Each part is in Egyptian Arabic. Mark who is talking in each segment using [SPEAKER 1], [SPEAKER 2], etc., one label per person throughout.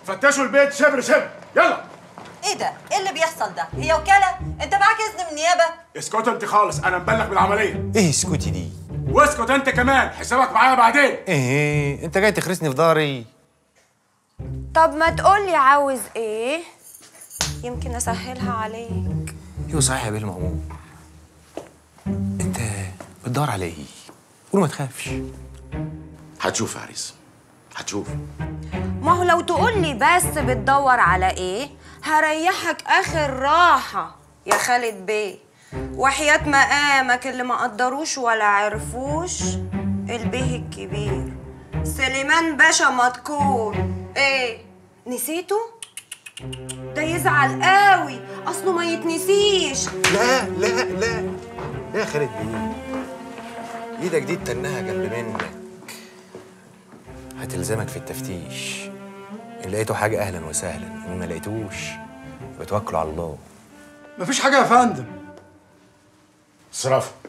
[SPEAKER 1] فتشوا البيت شبر شبر يلا
[SPEAKER 2] ايه ده؟ ايه اللي بيحصل ده؟ هي وكالة؟ انت معاك اذن من النيابة؟
[SPEAKER 1] اسكت انت خالص انا مبلغ بالعمليه
[SPEAKER 3] ايه اسكتي دي
[SPEAKER 1] واسكت انت كمان حسابك معايا بعدين
[SPEAKER 3] ايه انت جاي تخرسني في ضهري
[SPEAKER 4] طب ما تقولي عاوز ايه يمكن اسهلها عليك
[SPEAKER 3] ايوه صحيح يا بيه المأمور انت بتدور على ايه قول ما تخافش
[SPEAKER 1] هتشوف يا عريس هتشوف
[SPEAKER 4] ما هو لو تقولي بس بتدور على ايه هريحك اخر راحة يا خالد بيه وحياة مقامك اللي ما قدروش ولا عرفوش البيه الكبير سليمان باشا مدكون ايه نسيته ده يزعل قوي اصله ما يتنسيش
[SPEAKER 3] لا لا لا لا يا خالد بيه ايدك دي تنها جنب منك هتلزمك في التفتيش ان لقيته حاجه اهلا وسهلا ان ما لقيتوش بتوكلوا على الله
[SPEAKER 5] مفيش حاجة يا فندم
[SPEAKER 1] صرافه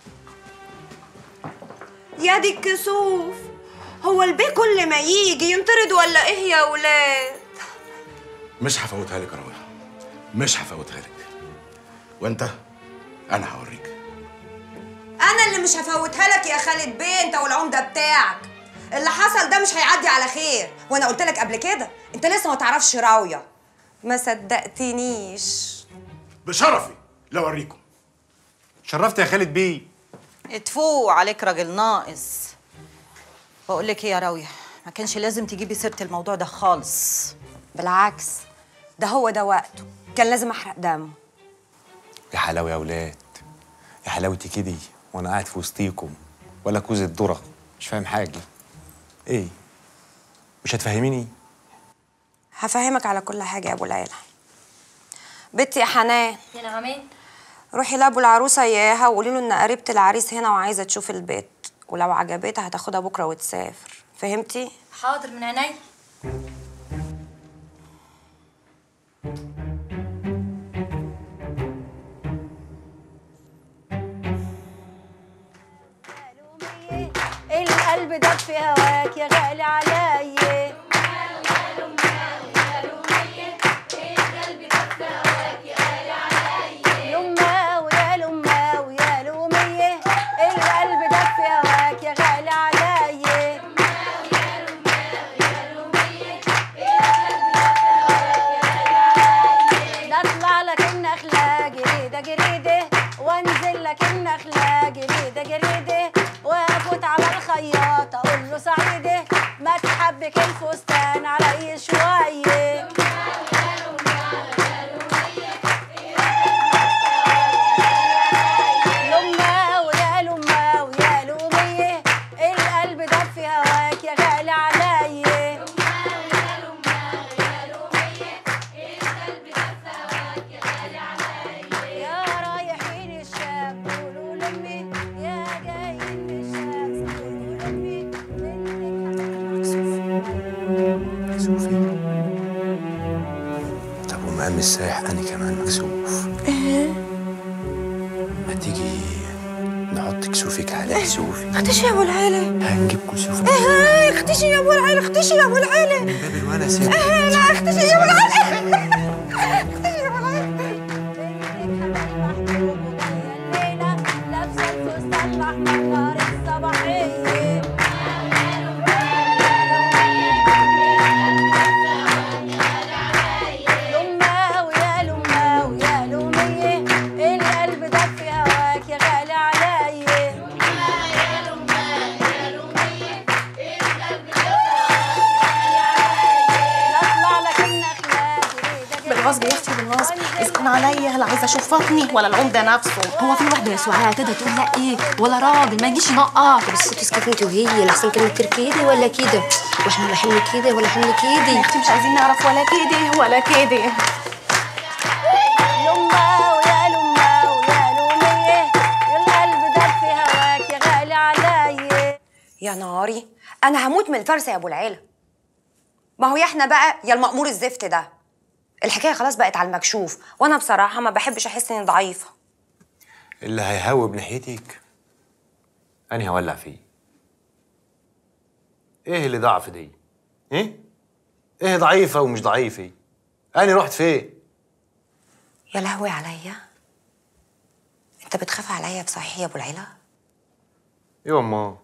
[SPEAKER 4] يا دي الكسوف هو البيه كل ما يجي ينطرد ولا ايه يا ولاد
[SPEAKER 1] مش هفوتها لك يا رويا مش هفوتها لك وانت انا هوريك
[SPEAKER 4] انا اللي مش هفوتها لك يا خالد بيه انت والعمده بتاعك اللي حصل ده مش هيعدي على خير وانا قلت لك قبل كده انت لسه ما تعرفش راويه ما صدقتنيش
[SPEAKER 1] بشرفي لو اوريكم
[SPEAKER 3] شرفت يا خالد بيه
[SPEAKER 2] اتفوق عليك راجل ناقص بقول لك ايه يا راوية ما كانش لازم تجيبي سيرة الموضوع ده خالص
[SPEAKER 4] بالعكس ده هو ده وقته كان لازم احرق دمه
[SPEAKER 3] يا حلاوه يا ولاد يا حلاوتي كده وانا قاعد في وسطيكم ولا كوز الذره مش فاهم حاجه ايه مش هتفهميني
[SPEAKER 4] هفهمك على كل حاجه يا ابو العيله بنتي يا حنان
[SPEAKER 6] يا نعمين
[SPEAKER 4] روحي لابو العروسه اياها وقولي له ان قريبه العريس هنا وعايزه تشوف البيت ولو عجبتها هتاخدها بكره وتسافر فهمتي
[SPEAKER 6] حاضر من عيني
[SPEAKER 7] القلب دب في هواك يا غالي عليا لما ويا لما ويا لومية القلب دب في هواك يا غالي عليا لا اطلع لك النخلة جريدة جريدة وانزل لك النخلة جريدة جريدة وافوت على الخياط اقول له سعيدة ما تحبك الفستان علي شوية لما ويا لما ويا لومية القلب دب في هواك يا غالي عليا يا رايحين الشام قولوا لامي يا جايين بالشمس قولوا لامي
[SPEAKER 3] مكسوفي طب ومقام السايح انا كمان مكسوف ما تيجي نحط كسوفك على كسوفي
[SPEAKER 4] اختشي يا ابو العيله
[SPEAKER 3] هنجيب كسوف
[SPEAKER 4] ايه اختشي يا ابو العيله اختشي يا ابو العيله
[SPEAKER 3] من باب الونس يا
[SPEAKER 4] ايه لا اختشي يا ابو العيله اختشي يا ابو العيله
[SPEAKER 7] الليلة لابسة الفستان الأحمر نهار الصباحية لما ويا لما ويا لومية القلب دب في هواك يا غالي عليا لا اطلع لك النخلة جريدة
[SPEAKER 6] بالغصب يا اختي بالغصب اذا كان عليا هلا عايزه اشوف فاطمه ولا العمده نفسه
[SPEAKER 8] هو في واحدة يا سعاد تقدر تقول لا ايه ولا راجل ما يجيش ينقط
[SPEAKER 6] بس تسكت انت وهي لحسن كلمه كده ولا كده واحنا لا حمل كده ولا حمل كده
[SPEAKER 8] اختي مش عايزين نعرف ولا كده ولا كده
[SPEAKER 7] لما ويا لما ويا لومية القلب دب في هواك يا غالي عليا
[SPEAKER 4] يا ناري انا هموت من الفرسه يا ابو العيله ما هو يا احنا بقى يا المأمور الزفت ده الحكايه خلاص بقت على المكشوف وانا بصراحه ما بحبش احس اني ضعيفه
[SPEAKER 3] اللي هيهوب ناحيتك أنا هولع فيه ايه اللي ضعف دي ايه ايه ضعيفه ومش ضعيفه انا رحت فين
[SPEAKER 4] يا لهوي عليا انت بتخاف عليا بصحيح يا ابو العلا
[SPEAKER 3] ايوه امال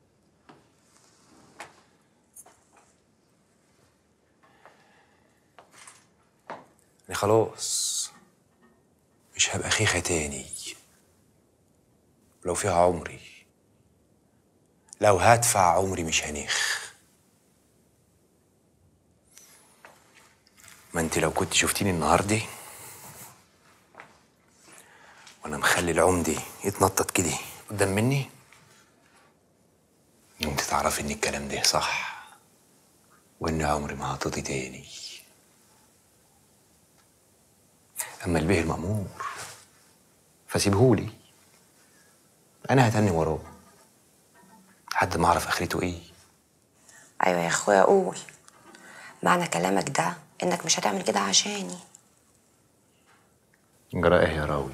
[SPEAKER 3] انا خلاص مش هبقى خيخة تاني لو فيها عمري لو هدفع عمري مش هنخ ما انت لو كنت شفتيني النهارده وانا مخلي العمدي يتنطط كده قدام مني انت تعرفي ان الكلام ده صح وان عمري ما هطيطي تاني اما البيه المأمور فسيبهولي انا هتني وراه لحد ما اعرف اخرته ايه
[SPEAKER 4] ايوه يا اخويا قول معنى كلامك ده انك مش هتعمل كده عشاني
[SPEAKER 3] جرى ايه يا راوي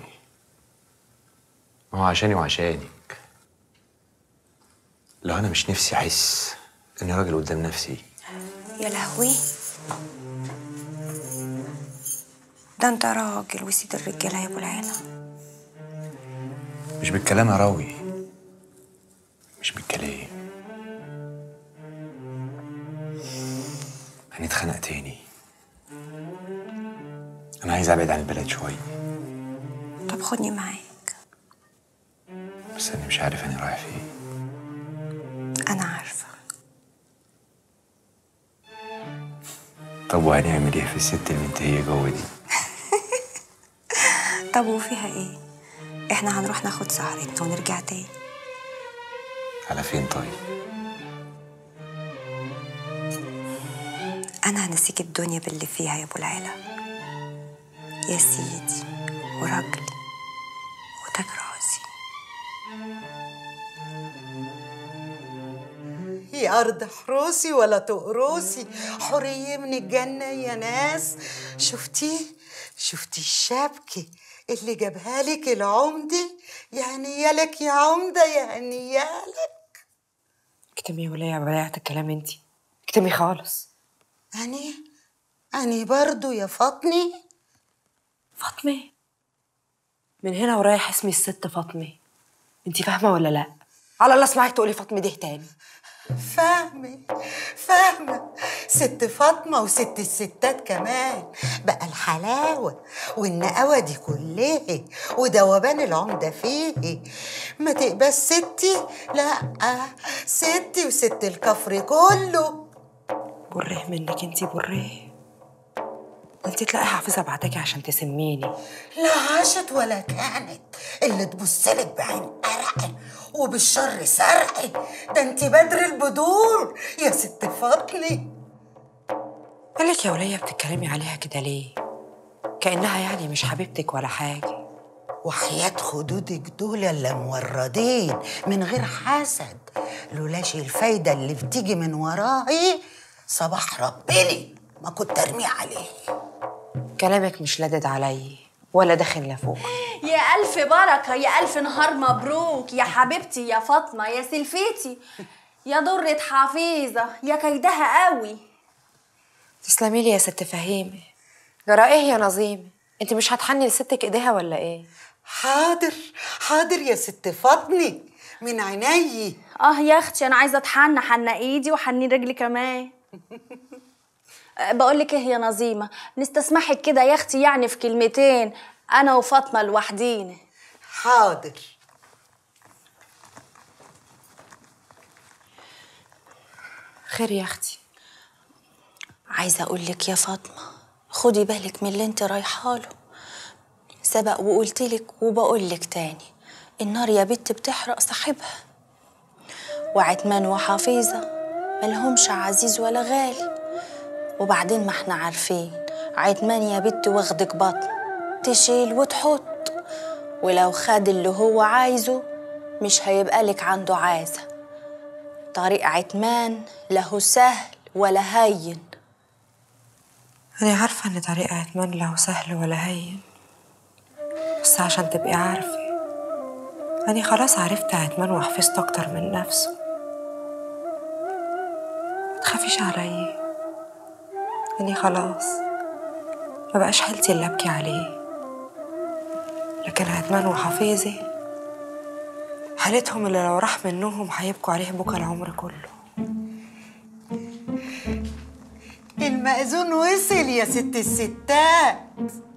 [SPEAKER 3] ما هو عشاني وعشانك لو انا مش نفسي احس اني راجل قدام نفسي
[SPEAKER 4] يا لهوي ده انت راجل وسيد الرجاله يا ابو العلا
[SPEAKER 3] مش بالكلام يا راوي مش بالكلام هنتخانق تاني انا عايز ابعد عن البلد شويه
[SPEAKER 4] طب خدني معاك
[SPEAKER 3] بس انا مش عارف انا رايح فين
[SPEAKER 4] انا عارفه
[SPEAKER 3] طب وهنعمل ايه في الست المنتهيه جوه دي
[SPEAKER 4] طب وفيها ايه احنا هنروح ناخد سهرتنا ونرجع تاني
[SPEAKER 3] على فين طيب
[SPEAKER 4] انا هنسيك الدنيا باللي فيها يا ابو العلا يا سيدي وراجلي وتاج راسي
[SPEAKER 9] يا أرض حروسي ولا تقروسي حرية من الجنة يا ناس شفتيه شفتي الشبكة اللي جابها لك العمدة يعني يالك يا عمدة يعني يالك
[SPEAKER 4] اكتمي يا ولية بلاعت الكلام انتي اكتمي خالص
[SPEAKER 9] أني أني برضو يا فاطمي
[SPEAKER 10] فاطمة من هنا ورايح اسمي الست فاطمة انتي فاهمة ولا لا؟ على الله اسمعك تقولي فاطمة ده تاني
[SPEAKER 9] فاهمة فاهمة ست فاطمة وست الستات كمان بقى الحلاوة والنقاوة دي كلها ودوبان العمدة فيه ما تقبل ستي لا ستي وست الكفر كله
[SPEAKER 10] بره منك انتي بره انتي تلاقي حافظة بعتكي عشان تسميني
[SPEAKER 9] لا عاشت ولا كانت اللي تبصلك بعين قرق وبالشر سرق ده انت بدر البدور يا ست فاطمه
[SPEAKER 10] مالك يا ولية بتتكلمي عليها كده ليه؟ كأنها يعني مش حبيبتك ولا حاجة
[SPEAKER 9] وحياة خدودك دول اللي موردين من غير حسد لولاش الفايدة اللي بتيجي من وراي صباح ربنا ما كنت ارمي عليه
[SPEAKER 10] كلامك مش لادد علي ولا داخل لفوق
[SPEAKER 7] يا ألف بركة يا ألف نهار مبروك يا حبيبتي يا فاطمة يا سلفتي يا درة حفيظة يا كيدها قوي
[SPEAKER 10] تسلمي لي يا ست فهيمة جرى ايه يا نظيمة انت مش هتحني لستك ايديها ولا ايه
[SPEAKER 9] حاضر حاضر يا ست فاطمه من عيني
[SPEAKER 7] اه يا اختي انا عايزه اتحنى حنى ايدي وحني رجلي كمان بقول لك ايه يا نظيمه نستسمحك كده يا اختي يعني في كلمتين انا وفاطمه لوحدينا
[SPEAKER 9] حاضر
[SPEAKER 10] خير يا اختي
[SPEAKER 7] عايزه اقول لك يا فاطمه خدي بالك من اللي انت رايحه له سبق وقلت لك وبقول لك تاني النار يا بت بتحرق صاحبها وعتمان وحفيظه ملهمش عزيز ولا غالي وبعدين ما احنا عارفين عتمان يا بت واخدك بطن تشيل وتحط ولو خد اللي هو عايزه مش هيبقى لك عنده عازة طريق عتمان له سهل ولا هين
[SPEAKER 10] أنا عارفة إن طريق عتمان له سهل ولا هين بس عشان تبقي عارفة أنا خلاص عرفت عتمان وحفظت أكتر من نفسه متخافيش عليا أني خلاص ما بقاش حالتي اللي أبكي عليه لكن عدمان وحفيظي حالتهم اللي لو راح منهم هيبكوا عليه بكى العمر كله
[SPEAKER 9] المأذون وصل يا ست الستات